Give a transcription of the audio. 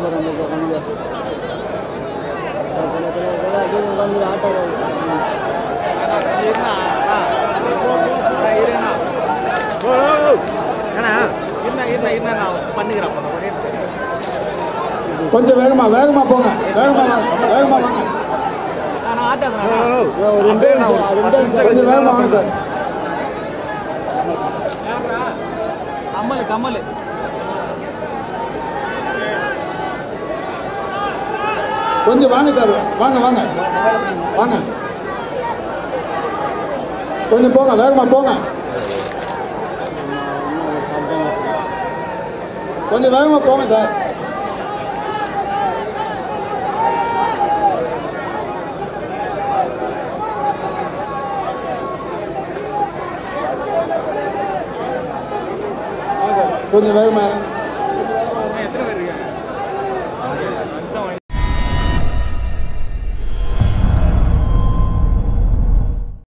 போகிறோம் இப்போ கொஞ்சம் அப்படியே உட்காந்து ஆட்டோ இருண்ணா அண்ணா இருண்ணா ஓ அண்ணா இருண்ணா இருண்ணா இருண்ணா நான் பண்ணிக்கிறேன் ஒரே நிமிஷம். கொஞ்சம் வேகமா வேகமா போங்க வேகமா வாங்க வேகமா வாங்க நான் ஆட்டாதுண்ணா ஒரு ரெண்டு நிமிஷம் ரெண்டு நிமிஷம் கொஞ்சம் வேகமா வாங்க சார் கம்மல் கம்மல் கொஞ்சம் வாங்க சார் வாங்க வாங்க வாங்க கொஞ்சம் போங்க வேகமா போங்க கொஞ்சம் வேகமா போங்க சார் வாங்க சார் கொஞ்சம் வேகமா இறங்க